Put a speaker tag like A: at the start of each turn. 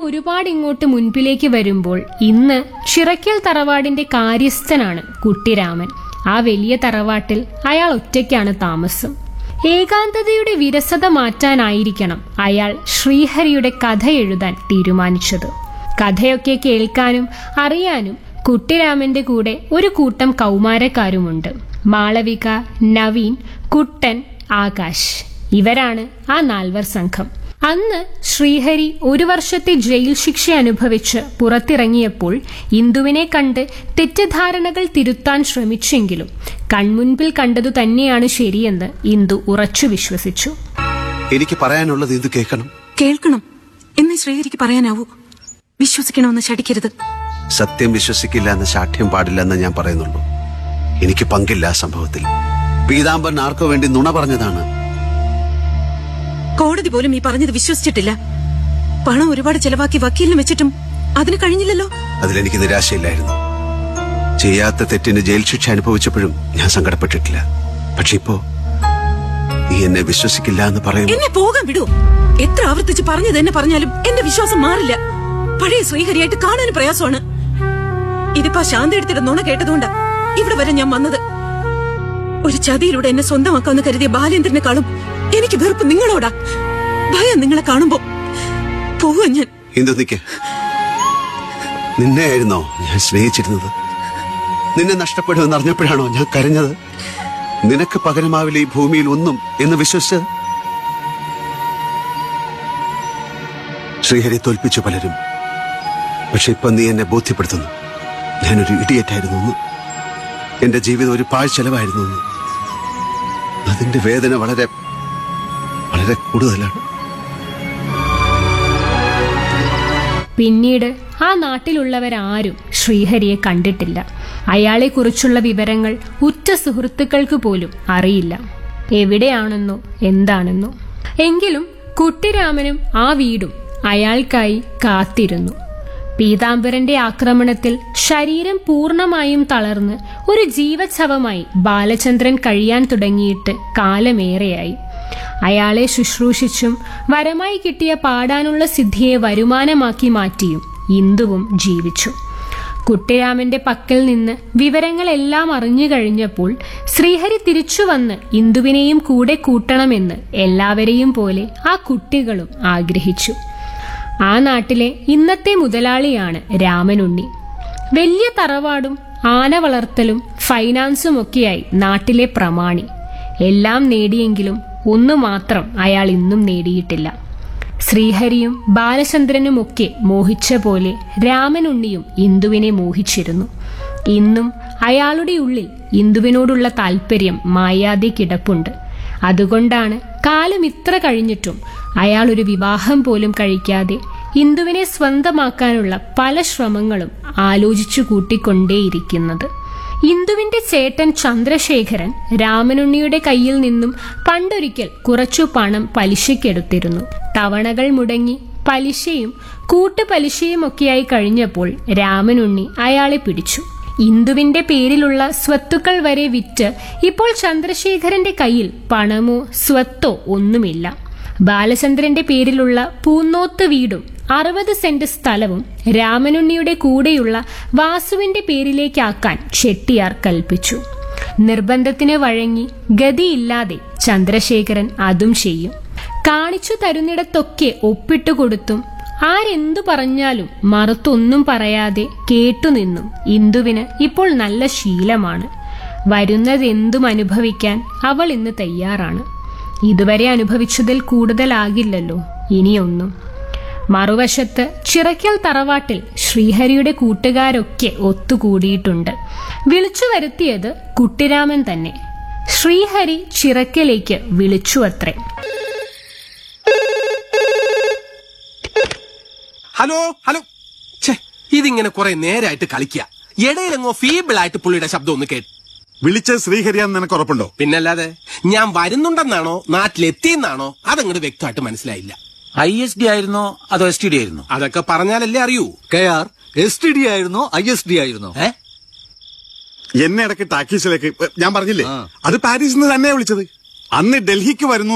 A: ഒരുപാട് ഇങ്ങോട്ട് മുൻപിലേക്ക് വരുമ്പോൾ ഇന്ന് ചിറക്കൽ തറവാടിന്റെ കാര്യസ്ഥനാണ് കുട്ടിരാമൻ ആ വലിയ തറവാട്ടിൽ അയാൾ ഒറ്റയ്ക്കാണ് താമസം ഏകാന്തതയുടെ വിരസത മാറ്റാനായിരിക്കണം അയാൾ ശ്രീഹരിയുടെ കഥ എഴുതാൻ തീരുമാനിച്ചത് കഥയൊക്കെ കേൾക്കാനും അറിയാനും കുട്ടിരാമന്റെ കൂടെ ഒരു കൂട്ടം കൗമാരക്കാരുമുണ്ട് മാളവിക നവീൻ കുട്ടൻ ആകാശ് ഇവരാണ് ആ നാൽവർ സംഘം അന്ന് ശ്രീഹരി ഒരു വർഷത്തെ ജയിൽ ശിക്ഷ അനുഭവിച്ച് പുറത്തിറങ്ങിയപ്പോൾ ഇന്ദുവിനെ കണ്ട് തെറ്റിദ്ധാരണകൾ തിരുത്താൻ ശ്രമിച്ചെങ്കിലും കൺമുൻപിൽ കണ്ടതു തന്നെയാണ് ശരിയെന്ന് ഇന്ദു ഉറച്ചു വിശ്വസിച്ചു
B: എനിക്ക് പറയാനുള്ളത് ഇത് കേൾക്കണം
C: കേൾക്കണം എന്നേ ശ്രീഹരിക്ക് പറയാനാവൂ വിശ്വസിക്കണമെന്ന് ശടിക്കരുത്
B: സത്യം വിശ്വസിക്കില്ല എന്ന ശാഠ്യം പാടില്ലെന്ന് ഞാൻ പറയുന്നുള്ളൂ എനിക്ക് പങ്കില്ല ആ സംഭവത്തിൽ പീതാംബരൻ ആർക്കോ വേണ്ടി നുണ പറഞ്ഞതാണ്
C: കോടതി പോലും ഈ പറഞ്ഞത് വിശ്വസിച്ചിട്ടില്ല പണം ഒരുപാട് ചെലവാക്കി വക്കീലിന് വെച്ചിട്ടും അതിന് കഴിഞ്ഞില്ലല്ലോ
B: അതിലെനിക്ക് നിരാശയില്ലായിരുന്നു ചെയ്യാത്ത തെറ്റിന് ജയിൽ ശിക്ഷ അനുഭവിച്ചപ്പോഴും ഞാൻ സങ്കടപ്പെട്ടിട്ടില്ല പക്ഷെ ഇപ്പോ നീ എന്നെ വിശ്വസിക്കില്ല എന്ന് പറയും
C: എന്നെ പോകാൻ വിടൂ എത്ര ആവർത്തിച്ച് പറഞ്ഞത് എന്നെ പറഞ്ഞാലും എന്റെ വിശ്വാസം മാറില്ല പഴയ ശ്രീഹരിയായിട്ട് കാണാൻ പ്രയാസമാണ് ഇതിപ്പോ ശാന്തി എടുത്തിട്ട് നുണ കേട്ടതുകൊണ്ടാ ഇവിടെ വരെ ഞാൻ വന്നത് ഒരു ചതിയിലൂടെ എന്നെ സ്വന്തമാക്കാമെന്ന് കരുതിയ ബാലേന്ദ്രനെക്കാളും എനിക്ക് വെറുപ്പ് നിങ്ങളോടാ ഭയം നിങ്ങളെ കാണുമ്പോ പോവാ ഞാൻ
B: ഇന്ദു നിക്ക് നിന്നെയായിരുന്നോ ഞാൻ സ്നേഹിച്ചിരുന്നത് നിന്നെ നഷ്ടപ്പെടുമെന്ന് അറിഞ്ഞപ്പോഴാണോ ഞാൻ കരഞ്ഞത് നിനക്ക് പകരമാവില്ല ഈ ഭൂമിയിൽ ഒന്നും എന്ന് വിശ്വസിച്ചത് ശ്രീഹരി തോൽപ്പിച്ചു പലരും പക്ഷെ ഇപ്പൊ നീ എന്നെ ബോധ്യപ്പെടുത്തുന്നു ഞാനൊരു ഇടിയറ്റായിരുന്നു എന്ന് എന്റെ ജീവിതം ഒരു പാഴ്ചെലവായിരുന്നു എന്ന് അതിന്റെ വേദന വളരെ വളരെ കൂടുതലാണ്
A: പിന്നീട് ആ നാട്ടിലുള്ളവരാരും ശ്രീഹരിയെ കണ്ടിട്ടില്ല അയാളെക്കുറിച്ചുള്ള വിവരങ്ങൾ ഉറ്റ സുഹൃത്തുക്കൾക്ക് പോലും അറിയില്ല എവിടെയാണെന്നോ എന്താണെന്നോ എങ്കിലും കുട്ടിരാമനും ആ വീടും അയാൾക്കായി കാത്തിരുന്നു പീതാംബരന്റെ ആക്രമണത്തിൽ ശരീരം പൂർണ്ണമായും തളർന്ന് ഒരു ജീവച്ഛവമായി ബാലചന്ദ്രൻ കഴിയാൻ തുടങ്ങിയിട്ട് കാലമേറെയായി അയാളെ ശുശ്രൂഷിച്ചും വരമായി കിട്ടിയ പാടാനുള്ള സിദ്ധിയെ വരുമാനമാക്കി മാറ്റിയും ഇന്ദുവും ജീവിച്ചു കുട്ടിരാമന്റെ പക്കൽ നിന്ന് വിവരങ്ങളെല്ലാം അറിഞ്ഞു കഴിഞ്ഞപ്പോൾ ശ്രീഹരി തിരിച്ചു വന്ന് ഇന്ദുവിനെയും കൂടെ കൂട്ടണമെന്ന് എല്ലാവരെയും പോലെ ആ കുട്ടികളും ആഗ്രഹിച്ചു ആ നാട്ടിലെ ഇന്നത്തെ മുതലാളിയാണ് രാമനുണ്ണി വലിയ തറവാടും ആന വളർത്തലും ഫൈനാൻസും ഒക്കെയായി നാട്ടിലെ പ്രമാണി എല്ലാം നേടിയെങ്കിലും ഒന്നു മാത്രം അയാൾ ഇന്നും നേടിയിട്ടില്ല ശ്രീഹരിയും ബാലചന്ദ്രനുമൊക്കെ മോഹിച്ച പോലെ രാമനുണ്ണിയും ഇന്ദുവിനെ മോഹിച്ചിരുന്നു ഇന്നും അയാളുടെ ഉള്ളിൽ ഇന്ദുവിനോടുള്ള താല്പര്യം മായാതെ കിടപ്പുണ്ട് അതുകൊണ്ടാണ് കാലം ഇത്ര കഴിഞ്ഞിട്ടും അയാൾ ഒരു വിവാഹം പോലും കഴിക്കാതെ ഇന്ദുവിനെ സ്വന്തമാക്കാനുള്ള പല ശ്രമങ്ങളും ആലോചിച്ചു കൂട്ടിക്കൊണ്ടേയിരിക്കുന്നത് ഇന്ദുവിന്റെ ചേട്ടൻ ചന്ദ്രശേഖരൻ രാമനുണ്ണിയുടെ കയ്യിൽ നിന്നും പണ്ടൊരിക്കൽ കുറച്ചു പണം പലിശയ്ക്കെടുത്തിരുന്നു തവണകൾ മുടങ്ങി പലിശയും കൂട്ടുപലിശയും ഒക്കെയായി കഴിഞ്ഞപ്പോൾ രാമനുണ്ണി അയാളെ പിടിച്ചു ഇന്ദുവിന്റെ പേരിലുള്ള സ്വത്തുക്കൾ വരെ വിറ്റ് ഇപ്പോൾ ചന്ദ്രശേഖരന്റെ കയ്യിൽ പണമോ സ്വത്തോ ഒന്നുമില്ല ബാലചന്ദ്രന്റെ പേരിലുള്ള പൂന്നോത്ത് വീടും അറുപത് സെന്റ് സ്ഥലവും രാമനുണ്ണിയുടെ കൂടെയുള്ള വാസുവിന്റെ പേരിലേക്കാക്കാൻ ചെട്ടിയാർ കൽപ്പിച്ചു നിർബന്ധത്തിന് വഴങ്ങി ഗതിയില്ലാതെ ചന്ദ്രശേഖരൻ അതും ചെയ്യും കാണിച്ചു തരുന്നിടത്തൊക്കെ ഒപ്പിട്ടുകൊടുത്തും ആരെന്തു പറഞ്ഞാലും മറുത്തൊന്നും പറയാതെ കേട്ടുനിന്നും ഇന്ദുവിന് ഇപ്പോൾ നല്ല ശീലമാണ് വരുന്നതെന്തും അനുഭവിക്കാൻ അവൾ ഇന്ന് തയ്യാറാണ് ഇതുവരെ അനുഭവിച്ചതിൽ കൂടുതലാകില്ലല്ലോ ഇനിയൊന്നും മറുവശത്ത് ചിറക്കൽ തറവാട്ടിൽ ശ്രീഹരിയുടെ കൂട്ടുകാരൊക്കെ ഒത്തുകൂടിയിട്ടുണ്ട് വിളിച്ചു വരുത്തിയത് കുട്ടിരാമൻ തന്നെ ശ്രീഹരി ചിറക്കലേക്ക് വിളിച്ചു അത്രേ
D: ഹലോ ഹലോ ഛേ ഇതിങ്ങനെ കുറെ നേരായിട്ട് കളിക്കുക ഇടയിലെങ്ങോ ഫീബിൾ ആയിട്ട് പുള്ളിയുടെ ശബ്ദം ഒന്ന് കേട്ടു
E: വിളിച്ച ശ്രീഹരിയാന്ന് നിനക്ക് ഉറപ്പുണ്ടോ
D: പിന്നല്ലാതെ ഞാൻ വരുന്നുണ്ടെന്നാണോ നാട്ടിലെത്തിയെന്നാണോ അതങ്ങോട്ട് വ്യക്തമായിട്ട് മനസ്സിലായില്ല
F: ഐ എസ് ഡി ആയിരുന്നോ അതോ എസ് ടി ഡി ആയിരുന്നോ
D: അതൊക്കെ പറഞ്ഞാലല്ലേ അറിയൂ
G: K R S T D ആയിരുന്നോ ഐ എസ് ഡി ആയിരുന്നോ
D: ഏ
E: എന്നെ ഇടയ്ക്ക് ടാക്കീസിലേക്ക് ഞാൻ പറഞ്ഞില്ലേ
G: ആ.
E: അത് പാരീസിൽ നിന്ന് തന്നെയാ വിളിച്ചത് അന്ന് ഡൽഹിക്ക് വരുന്നു